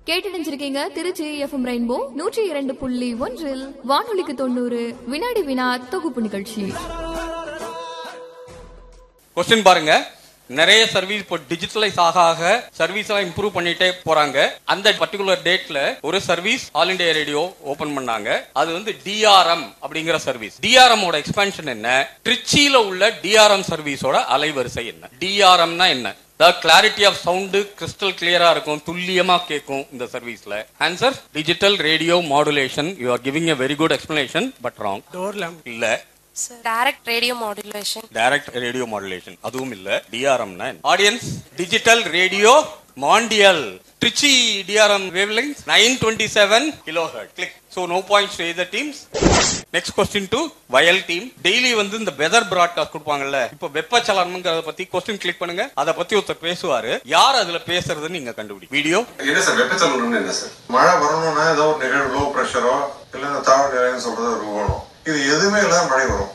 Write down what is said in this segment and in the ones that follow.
கேட்டடைஞ்சிருக்கீங்க Trichy FM rainbow நூற்றி இரண்டு புள்ளி ஒன்றில் வானொலிக்கு தொண்ணூறு வினாடி வினா தொகுப்பு நிகழ்ச்சி கொஸ்டின் பாருங்க நிறைய சர்வீஸ் இப்போ டிஜிட்டலைஸ் ஆக ஆக சர்வீஸ் எல்லாம் இம்ப்ரூவ் பண்ணிட்டே போறாங்க அந்த பர்டிகுலர் டேட்ல ஒரு service All India Radio open பண்ணாங்க அது வந்து டிஆர்எம் அப்படிங்கிற சர்வீஸ் டிஆர்எம் ஓட எக்ஸ்பான்ஷன் என்ன ட்ரிச்சியில உள்ள டிஆர்எம் சர்வீஸோட அலைவரிசை என்ன டிஆர்எம்னா என்ன the clarity of sound crystal கிளியரா இருக்கும் துல்லியமா கேட்கும் இந்த சர்வீஸ்ல answer digital radio modulation you are giving a very good explanation but wrong door lamp இல்ல direct radio modulation direct radio modulation அதுவும் இல்ல டிஆர்எம்னா audience digital radio mondiale Trichy DRM wavelength nine twenty seven kilo hertz click so no points to other teams next question to Vayal team daily வந்து இந்த weather broadcast கொடுப்பாங்கல்ல இப்போ வெப்பச்சலனம்ங்கிறத பத்தி question click பண்ணுங்க அதை பத்தி ஒருத்தர் பேசுவாரு யார் அதுல பேசுறதுன்னு நீங்க கண்டுபிடி வீடியோ என்ன சார் வெப்பச்சலனம்னு என்ன சார் மழை வரணும்னா ஏதோ ஒரு நிகழ்வு லோ ப்ரெஷரோ இல்ல இந்த தாழ்வு நிலைன்னு சொல்றது ஒரு வேணும் இது எதுவுமே இல்லாத மழை வரும்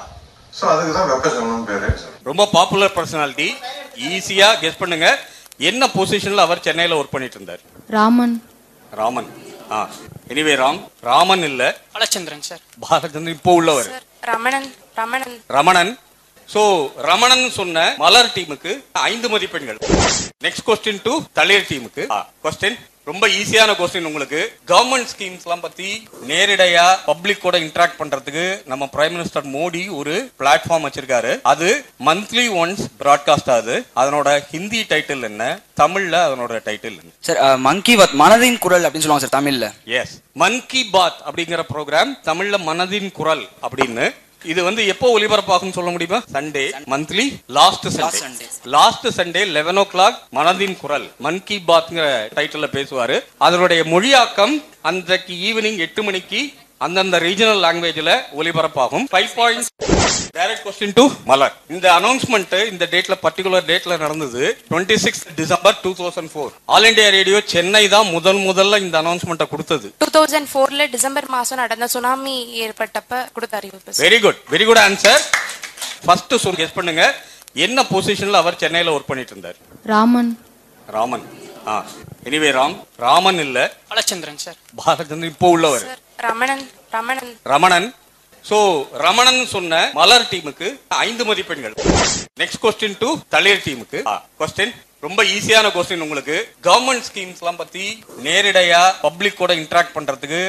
சோ அதுக்கு தான் வெப்பச்சலனம் பேரு சார் ரொம்ப பாப்புலர் பர்சனாலிட்டி ஈஸியா கெஸ் பண்ணுங்க என்ன பொசிஷன்ல அவர் சென்னையில ஒர்க் பண்ணிட்டு இருந்தார் ராமன் ராமன் ஆ எனிவே ராம் ராமன் இல்ல பாலச்சந்திரன் சார் பாலச்சந்திரன் இப்போ உள்ளவர் சார் ரமணன் ரமணன் ரமணன் சோ ரமணன் சொன்ன மலர் டீமுக்கு ஐந்து மதிப்பெண்கள் நெக்ஸ்ட் கொஸ்டின் டு தளிர் டீமுக்கு கொஸ்டின் ரொம்ப ஈஸியான கொஸ்டின் உங்களுக்கு கவர்மெண்ட் ஸ்கீம்ஸ் எல்லாம் பத்தி நேரடியா பப்ளிக் கூட இன்டராக்ட் பண்றதுக்கு நம்ம பிரைம் மினிஸ்டர் மோடி ஒரு பிளாட்ஃபார்ம் வச்சிருக்காரு அது மந்த்லி ஒன்ஸ் பிராட்காஸ்ட் ஆகுது அதனோட ஹிந்தி டைட்டில் என்ன தமிழ்ல அதனோட டைட்டில் என்ன சார் மன் கி பாத் மனதின் குரல் அப்படின்னு சொல்லுவாங்க சார் தமிழ்ல எஸ் மன் கி பாத் அப்படிங்கிற ப்ரோக்ராம் தமிழ்ல மனதின் குரல் அப்படின்னு இது வந்து எப்போ ஒலிபரப்பாகும் சொல்ல முடியுமா Sunday monthly last Sunday Sunday. Last Sunday eleven o'clock மனதின் குரல் மன் கி பாத்ங்கிற டைட்டில்ல பேசுவாரு அதனுடைய மொழியாக்கம் அன்றைக்கு ஈவினிங் எட்டு மணிக்கு அந்தந்த ரீஜனல் லாங்குவேஜ்ல ஒலிபரப்பாகும் five point direct question to Malar இந்த அனௌன்ஸ்மெண்ட் இந்த டேட்ல பர்டிகுலர் டேட்ல நடந்தது twenty six December two thousand four All India Radio Chennai தான் முதல் முதல்ல இந்த அனௌன்ஸ்மெண்ட்டை கொடுத்தது டூ தௌசண்ட் ஃபோர்ல டிசம்பர் மாசம் நடந்த சுனாமி ஏற்பட்டப்ப கொடுத்த அறிவிப்பு sir very good very good answer first சொல் கெஸ் பண்ணுங்க என்ன பொசிஷன்ல அவர் சென்னையில ஒர்க் பண்ணிட்டு இருந்தார் ராமன் ராமன் ஆ எனிவே ராம் ராமன் இல்ல பாலச்சந்திரன் சார் பாலச்சந்திரன் இப்போ உள்ளவர் சார் ரமணன் ரமணன் ரமணன் சோ ரமணன் சொன்ன மலர் டீமுக்கு ஐந்து மதிப்பெண்கள் நெக்ஸ்ட் கொஸ்டின் டு தளிர் டீமுக்கு கொஸ்டின் ரொம்ப ஈஸியான கொஸ்டின் உங்களுக்கு கவர்மெண்ட் ஸ்கீம்ஸ் எல்லாம் பத்தி நேரடியா பப்ளிக் கூட இன்டராக்ட் பண்றதுக்கு